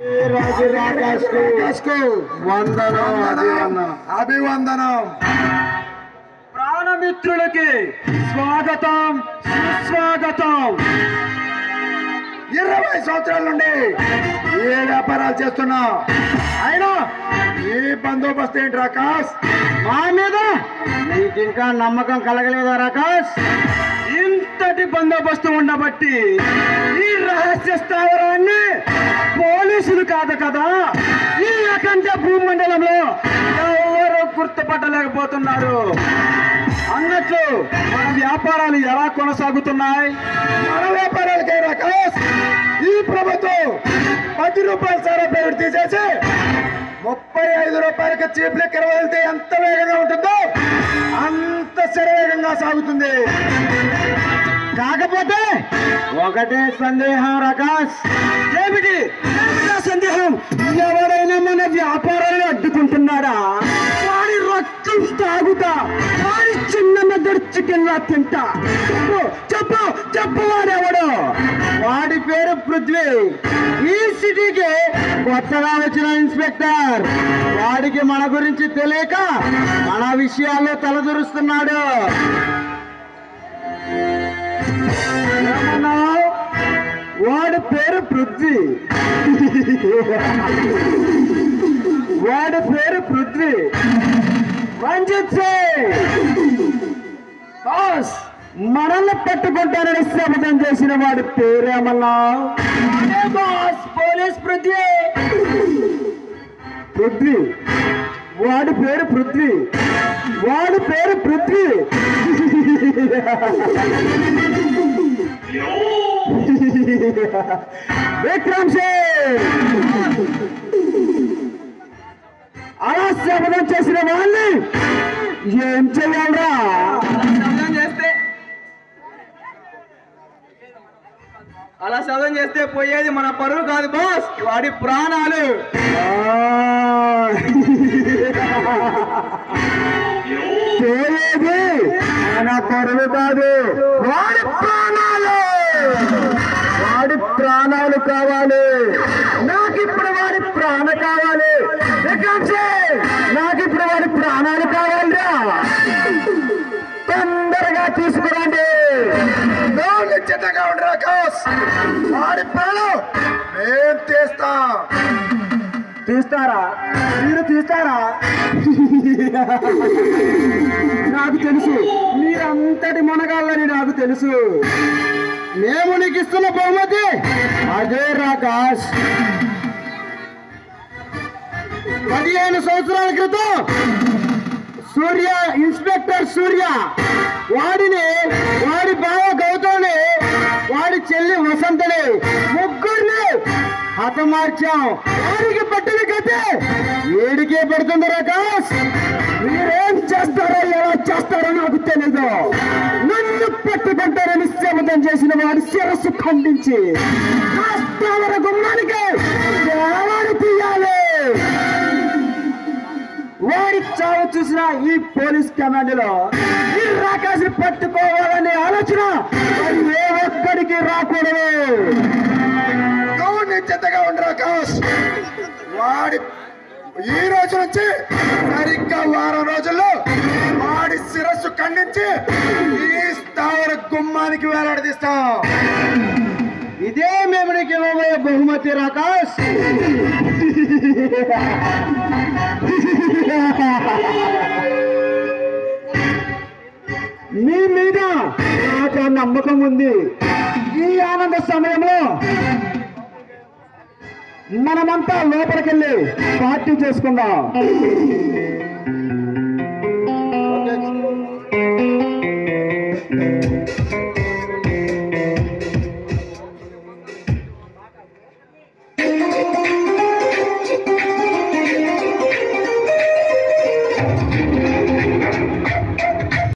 వందనం అభివందనం అభివందనం ప్రాణమిత్రులకి స్వాగతం సుస్వాగతం ఇరవై సంవత్సరాల నుండి ఏ వ్యాపారాలు చేస్తున్నా అయినా ఈ బందోబస్తు ఏంటి రాకాష్ మా మీద నీకు ఇంకా నమ్మకం కలగలేదా రాకాష్ ఇంతటి బందోబస్తు ఉండబట్టి ఈ రహస్య స్థావరాన్ని పోలీసులు కాదు కదా ఈ అఖండ భూమండలంలో ఎవరు గుర్తుపట్టలేకపోతున్నారు అన్నట్లు మన వ్యాపారాలు ఎలా కొనసాగుతున్నాయి మన వ్యాపారాలకే రాకాష్ ఈ ప్రభుత్వం పది రూపాయల సారా పేరు తీసేసి ముప్పై ఐదు రూపాయలకి చీప్ లెక్కర వదిలితే ఎంత వేగంగా ఉంటుందో అంత శరవేగంగా సాగుతుంది కాకపోతే ఒకటే సందేహం రకాష్ ఏమిటి ఏమిటా సందేహం ఎవరైనా మన వ్యాపారాన్ని అడ్డుకుంటున్నాడా వాడి రక్తం తాగుతా వాడి చిన్న మెదడు చికెన్ లా తింటా చెప్పు చెప్పు చెప్పు వాడెవడు వాడి పేరు పృథ్వీ ఈ సిటీకి కొత్తగా వచ్చిన ఇన్స్పెక్టర్ వాడికి మన గురించి తెలియక మన విషయాల్లో తలదూరుస్తున్నాడు ఏమన్నావు? వాడి పేరు పృథ్వీ వాడి పేరు పృథ్వీ రంజిత్ సింగ్ బాస్ మనల్ని పట్టుకుంటానని శపథం చేసిన వాడి పేరేమన్నావు అదే బాస్ పోలీస్ పృథ్వీ పృథ్వీ వాడి పేరు పృథ్వీ వాడి పేరు పృథ్వీ విక్రమ్ సింగ్ అలా శపథం చేసిన వాళ్ళని ఏం చెయ్యాలరా చేస్తే అలా శబ్దం చేస్తే పోయేది మన పరువు కాదు బాస్ వాడి ప్రాణాలు పోయేది మన కరువు కాదు వాడి ప్రాణాలు వాడి ప్రాణాలు కావాలి నాకు ఇప్పుడు వాడి ప్రాణ కావాలి విక్రమ్ సింగ్, నాకు ఇప్పుడు వాడి ప్రాణాలు కావాలిరా తొందరగా తీసుకురండి నోళ్ళు చిన్నగా ఉండు రాకాష్ వాడి ప్రాణం మేం తీస్తాం తీస్తారా మీరు తీస్తారా నాకు తెలుసు మీరంతటి మునగాళ్ళని నాకు తెలుసు మేము నీకు ఇస్తున్న బహుమతి అదే రాకాష్ పదిహేను సంవత్సరాల క్రితం సూర్య ఇన్స్పెక్టర్ సూర్య వాడిని వాడి బావ గౌతమ్ని వాడి చెల్లి వసంతని ముగ్గురిని హతమార్చాం వాడికి పట్టిన కతే ఏడికే పడుతుంది రాకాష్ మీరేం చేస్తారో ఎలా చేస్తారో నాకు తెలీదు నన్ను పట్టుకుంటారని శపథం చేసిన వాడి శిరస్సు ఖండించి నా స్థావర గుమ్మానికి దేవాన్ని తీయాలి వాడి చావు చూసిన ఈ పోలీస్ కమాండ్ లో ఈ రాకాశని పట్టుకోవాలనే ఆలోచన మరి ఏ ఒక్కడికి రాకూడదు నువ్వు నిశ్చితగా ఉండు రాకాష్ వాడి ఈ రోజు నుంచి సరిగ్గా వారం రోజుల్లో వాడి శిరస్సు ఖండించి ఈ స్థావర గుమ్మానికి వేలాడదీస్తాం ఇదే మేము నీకు ఇవ్వబోయే బహుమతి రాకాష్ మీ మీద నాకు ఆ నమ్మకం ఉంది ఈ ఆనంద సమయంలో మనమంతా లోపలికెళ్ళి పార్టీ చేసుకుందాం